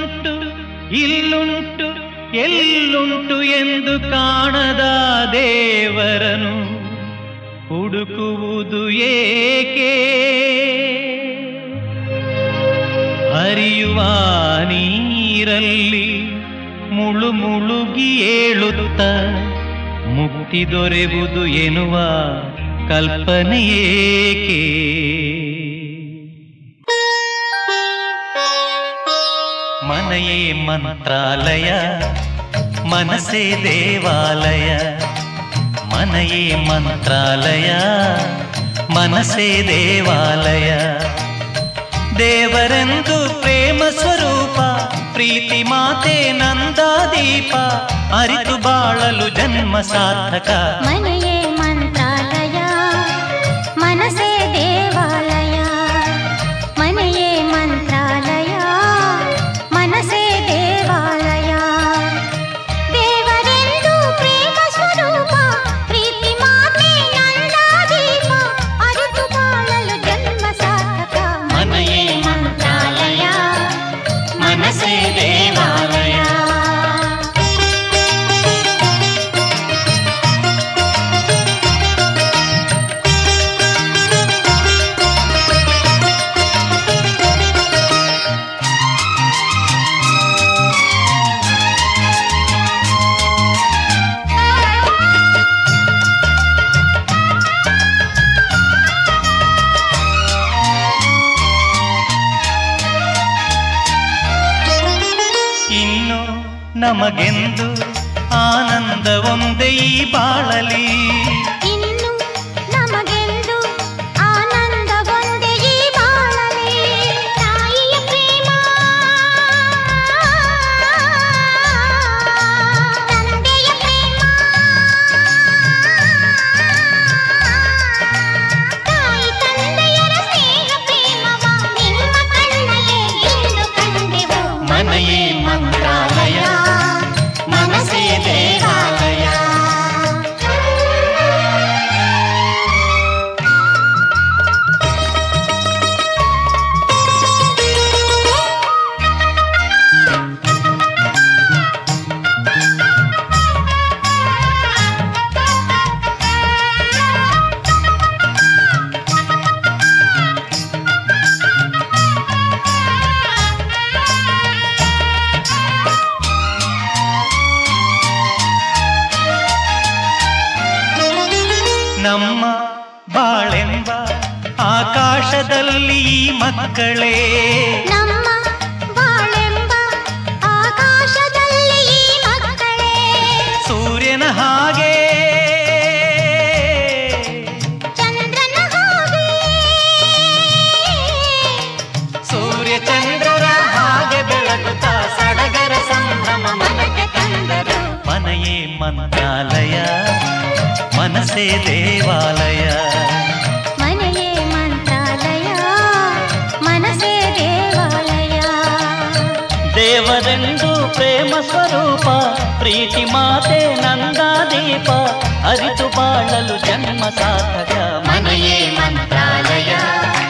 ಅಲ್ಲುಂಟು ಇಲ್ಲುಂಟು ಎಲ್ಲುಂಟು ಎಂದು ಕಾಣದ ದೇವರನು ಹುಡುಕುವುದು ಏಕೆ ಹರಿಯುವ ನೀರಲ್ಲಿ ಮುಳು ಮುಳುಗಿ ಏಳುತ್ತ ಮುಕ್ತಿ ದೊರೆವುದು ಎನ್ನುವ ಕಲ್ಪನೆಯೇಕೆ ಮನೆಯೇ ಮಂತ್ರಾಲಯ ಮನಸೇ ದೇವಾಲಯ ಮನೆಯೇ ಮಂತ್ರಾಲಯ ಮನಸೇ ದೇವಾಲಯ ದೇವರೆಂದು ಪ್ರೇಮ ಸ್ವರೂಪ ಪ್ರೀತಿ ಮಾತೆ ನಂದಾದೀಪ ಅರಿತು ಬಾಳಲು ಜನ್ಮ ಸಾರ್ಥಕ ಮನೆಯೇ ಮಂತ್ರಾಲಯ ಮನಸೇ ದೇವಾಲಯ ಮನೆಯೇ ಮಂತ್ರಾಲಯ ಮನಸೇ ದೇವಾಲಯ ದೇವರೆಂದು ಪ್ರೇಮ ಸ್ವರೂಪ ಪ್ರೀತಿ ಮಾತೆ ನಂದಾದೀಪ ಅರಿತು ಬಾಳಲು ಜನ್ಮ ಸಾರ್ಥಕ ಮನೆಯೇ ಮಂತ್ರಾಲಯ ಮನಸೇ ದೇವಾಲಯ ಇನ್ನು ನಮಗೆಂದು ಆನಂದ ಒಂದೇ ಈ ಬಾಳಲಿ ಇನ್ನು ನಮಗೆಂದು ಆನಂದ ಒಂದೇ ಈ ಬಾಳಲಿ ತಾಯಿಯ ಪ್ರೇಮ ತಂದೆಯ ಪ್ರೇಮ ತಾಯಿ ತಂದೆಯರ ಸ್ನೇಹ ಪ್ರೇಮವ ನಿಮ್ಮ ಕಣ್ಣಲ್ಲೇ ಇಂದು ಕಂಡೆವು ಮನೆಯೇ ಮಂತ್ರಾಲಯ ಮನಸೇ ದೇವಾಲಯ ನಮ್ಮ ಬಾಳೆಂಬ ಆಕಾಶದಲ್ಲಿ ಈ ಮಕ್ಕಳೇ ನಮ್ಮ ಬಾಳೆಂಬ ಆಕಾಶದಲ್ಲಿ ಈ ಮಕ್ಕಳೇ ಸೂರ್ಯನ ಹಾಗೆ ಚಂದ್ರನ ಹಾಗೆ ಸೂರ್ಯ ಚಂದ್ರರ ಹಾಗೆ ಬೆಳಗುತ್ತಾ ಸಡಗರ ಸಂಭ್ರಮ ಮನಕ್ಕೆ ತಂದರು ಮನೆಯೇ ಮಂತ್ರಾಲಯ ಮನಸೇ ದೇವಾಲಯ ಮನೆಯೇ ಮಂತ್ರಾಲಯ ಮನಸೇ ದೇವಾಲಯ ದೇವರೆಂದು ಪ್ರೇಮ ಸ್ವರೂಪ ಪ್ರೀತಿ ಮಾತೆ ನಂದಾದೀಪ ಅರಿತು ಬಾಳಲು ಜನ್ಮ ಸಾರ್ಥಕ ಮನೆಯೇ ಮಂತ್ರಾಲಯ